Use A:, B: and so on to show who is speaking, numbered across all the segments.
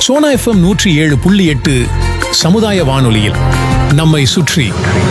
A: Sona FM நூற்றி ஏழு புள்ளி எட்டு சமுதாய வானொலியில் நம்மை சுற்றி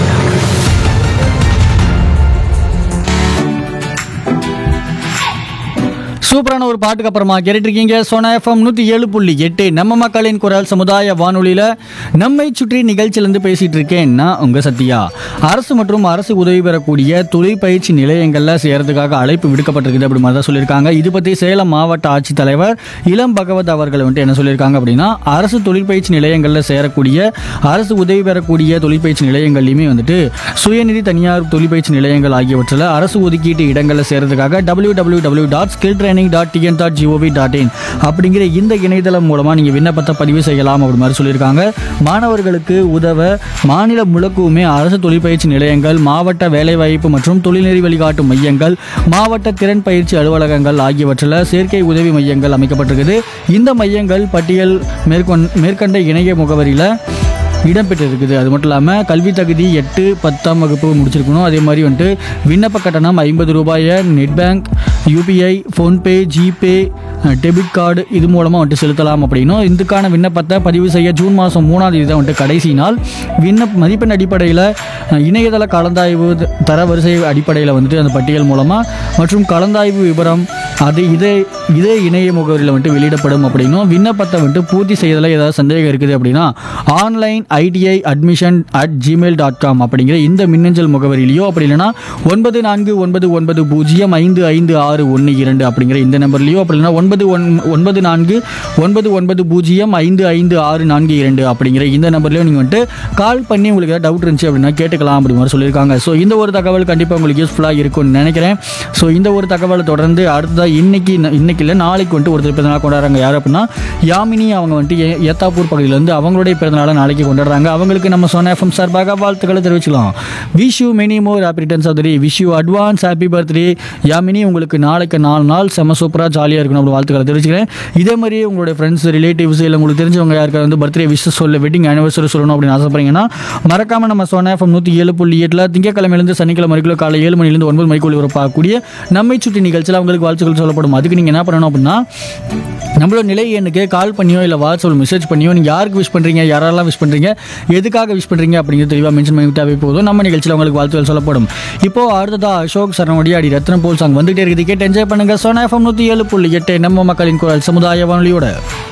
B: சூப்பரான ஒரு பாட்டுக்கு அப்புறமா கேட்டுருக்கீங்க சோனா எஃப்எம் நூற்றி ஏழு புள்ளி எட்டு நம்ம மக்களின் குரல் சமுதாய வானொலியில் நம்மை சுற்றி நிகழ்ச்சியிலேருந்து பேசிகிட்டு இருக்கேன் நான் உங்கள் சத்யா அரசு மற்றும் அரசு உதவி பெறக்கூடிய தொழிற்பயிற்சி நிலையங்களில் சேரதுக்காக அழைப்பு விடுக்கப்பட்டிருக்குது அப்படி மாதிரி தான் சொல்லியிருக்காங்க இது பற்றி சேலம் மாவட்ட ஆட்சித்தலைவர் இளம் பகவத் அவர்கள் வந்துட்டு என்ன சொல்லியிருக்காங்க அப்படின்னா அரசு தொழிற்பயிற்சி நிலையங்களில் சேரக்கூடிய அரசு உதவி பெறக்கூடிய தொழிற்பயிற்சி நிலையங்கள்லையுமே வந்துட்டு சுயநிதி தனியார் தொழிற்பயிற்சி நிலையங்கள் ஆகியவற்றில் அரசு ஒதுக்கீட்டு இடங்களில் சேர்றதுக்காக W W W dot skill training dot TN dot G O V dot in அப்படிங்கிற இந்த இணையதளம் மூலமாக நீங்கள் விண்ணப்பத்தை பதிவு செய்யலாம் அப்படி மாதிரி சொல்லியிருக்காங்க மாணவர்களுக்கு உதவ மாநிலம் முழுக்குமே அரசு தொழிற்பயிற்சி நிலையங்கள் மாவட்ட வேலைவாய்ப்பு மற்றும் தொழில்நெறி வழிகாட்டு மையங்கள் மாவட்ட திறன் பயிற்சி அலுவலகங்கள் ஆகியவற்றில் சேர்க்கை உதவி மையங்கள் அமைக்கப்பட்டிருக்குது இந்த மையங்கள் பட்டியல் மேற்கொண் மேற்கண்ட இணைய முகவரியில் இடம்பெற்றிருக்குது அது மட்டும் இல்லாமல் கல்வி தகுதி எட்டு பத்தாம் வகுப்பு முடிச்சிருக்கணும் அதே மாதிரி வந்துட்டு விண்ணப்ப கட்டணம் ஐம்பது ரூபாயை net bank UPI PhonePe GPay debit card இது மூலமாக வந்துட்டு செலுத்தலாம் அப்படின்னும் இதுக்கான விண்ணப்பத்தை பதிவு செய்ய ஜூன் மாதம் மூணாம் தேதி தான் வந்துட்டு கடைசி நாள் விண்ணப்ப மதிப்பெண் அடிப்படையில் இணையதள கலந்தாய்வு த- தரவரிசை அடிப்படையில் வந்துட்டு அந்த பட்டியல் மூலமாக மற்றும் கலந்தாய்வு விவரம் அது இதே இதே இணைய முகவரியில் வந்துட்டு வெளியிடப்படும் அப்படின்னும் விண்ணப்பத்தை வந்துட்டு பூர்த்தி செய்யறதுல ஏதாவது சந்தேகம் இருக்குது அப்படின்னா online ITI admission at Gmail dot com அப்படிங்கிற இந்த மின்னஞ்சல் முகவரியிலையோ அப்படி இல்லைன்னா ஒன்பது நான்கு ஒன்பது ஒன்பது பூஜ்ஜியம் ஐந்து ஐந்து ஆறு ஒன்று இரண்டு அப்படிங்கிற இந்த நம்பர்லையோ அப்படி இல்லைன்னா ஒன்பது ஒன் ஒன்பது நான்கு ஒன்பது ஒன்பது பூஜ்ஜியம் ஐந்து ஐந்து ஆறு நான்கு இரண்டு அப்படிங்கிற இந்த நம்பர்லையோ நீங்கள் வந்துட்டு கால் பண்ணி உங்களுக்கு ஏதாவது டவுட் இருந்துச்சு அப்படின்னா கேட்டுக்கலாம் அப்படி மாதிரி சொல்லியிருக்காங்க ஸோ இந்த ஒரு தகவல் கண்டிப்பாக உங்களுக்கு யூஸ்ஃபுல்லாக இருக்கும்னு நினைக்கிறேன் ஸோ இந்த ஒரு தகவலை தொடர்ந்து அடுத்ததாக இன்னைக்கு இன்னைக்கு இல்லை நாளைக்கு வந்துட்டு ஒருத்தர் பிறந்தநாள் கொண்டாடுறாங்க யார் அப்படின்னா யாமினி அவங்க வந்துட்டு ஏ- ஏத்தாப்பூர் பகுதியிலேருந்து அவங்களுடைய பிறந்தநாளை நாளைக்கு கொண்டாடுறாங்க அவங்களுக்கு நம்ம சொன்ன எஃப்எம் சார்பாக வாழ்த்துக்களை தெரிவிச்சுக்கலாம் wish you many more happy returns of the wish you advance happy birthday Yamini உங்களுக்கு நாளைக்கு நாலு நாள் செம சூப்பராக ஜாலியாக இருக்கணும் அப்படி வாழ்த்துக்களை தெரிவிச்சுக்கிறேன் இதே மாதிரி உங்களுடைய ஃப்ரெண்ட்ஸ் ரிலேட்டிவ்ஸ் இல்லை உங்களுக்கு தெரிஞ்சவங்க யாருக்காவது வந்து பர்த்டே விஷஸ் சொல்ல வெட்டிங் ஆனிவர்சரி சொல்லணும் அப்படின்னு ஆசைப்படுறீங்கன்னா மறக்காம நம்ம சொன்ன எஃப்எம் நூற்றி ஏழு புள்ளி எட்டில் திங்கக்கிழமையிலேருந்து சனிக்கிழமை வரைக்கும் காலை ஏழு மணிலேருந்து ஒன்பது மணிக்குள்ள வரப்பாக்கூடிய நம்மை சுற்றி நிகழ்ச்சியில் அவங்களுக்கு வாழ்த்துக்கள் சொல்லப்படும் அதுக்கு நீங்கள் என்ன பண்ணணும் அப்படின்னா நம்மளோட நிலை எண்ணுக்கு கால் பண்ணியோ இல்லை வாட்ஸ்அப் மெசேஜ் பண்ணியோ நீங்கள் யாருக்கு விஷ் பண்ணுறீங்க யாரெல்லாம் விஷ் பண்ணுறீங்க எதுக்காக விஷ் பண்ணுறீங்க அப்படிங்கிறது தெளிவாக மென்ஷன் பண்ணிவிட்டாவே போதும் நம்ம நிகழ்ச்சியில் உங்களுக்கு வாழ்த்துக்கள் சொல்லப்படும் இப்போ அடுத்ததா அசோக் சரணோடி அடி ரத்னம் போல் சாங் வந்துகிட்டே இருக்குது கேட்டு என்ஜாய் பண்ணுங்க சோனா எஃப்எம் நூற்றி ஏழு புள்ளி எட்டு நம்ம மக்களின் குரல் சமுதாய வானொலியோட